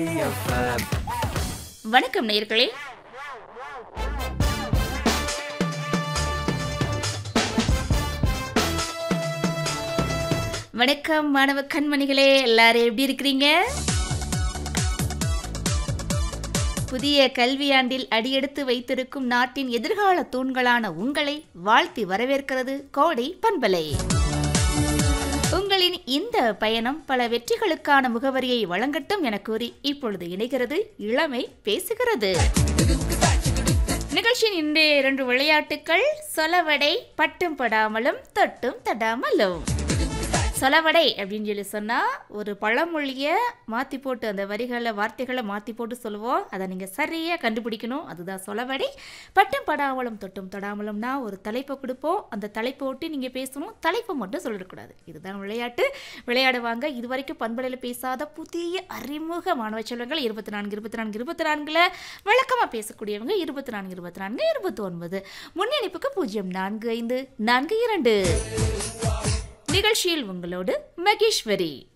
வணக்கம் நேயர்களே வணக்கம் மாணவ கண்மணிகளே எல்லாரும் எப்படி இருக்கிறீங்க புதிய கல்வியாண்டில் அடியெடுத்து வைத்திருக்கும் நாட்டின் எதிர்கால தூண்களான உங்களை வாழ்த்தி வரவேற்கிறது கோடை பண்பலை உங்களின் இந்த பயணம் பல வெற்றிகளுக்கான முகவரியை வழங்கட்டும் என கூறி இப்பொழுது இணைகிறது இளமை பேசுகிறது நிகழ்ச்சியின் இன்றைய இரண்டு விளையாட்டுக்கள் சொலவடை பட்டும் படாமலும் தொட்டும் தடாமலும் சொலவடை அப்படின்னு சொல்லி சொன்னால் ஒரு பழமொழியை மாற்றி போட்டு அந்த வரிகளை வார்த்தைகளை மாற்றி போட்டு சொல்லுவோம் அதை நீங்கள் சரியாக கண்டுபிடிக்கணும் அதுதான் சொலவடை பட்டும் படாமலும் தொட்டும் தொடாமலும்னா ஒரு தலைப்பை கொடுப்போம் அந்த தலைப்பை ஒட்டி நீங்கள் பேசணும் தலைப்பை மட்டும் சொல்லிடக்கூடாது இதுதான் விளையாட்டு விளையாடுவாங்க இது வரைக்கும் பண்பலையில் பேசாத புதிய அறிமுக மாணவ செல்வங்கள் இருபத்தி நான்கு இருபத்தி நான்கு இருபத்தி நான்கில் விளக்கமாக பேசக்கூடியவங்க இருபத்தி நான்கு இருபத்தி நான்கு இருபத்தி ஒன்பது முன்னணிப்புக்கு பூஜ்ஜியம் நான்கு ஐந்து நான்கு இரண்டு நிகழ்ச்சியில் உங்களோடு மகேஸ்வரி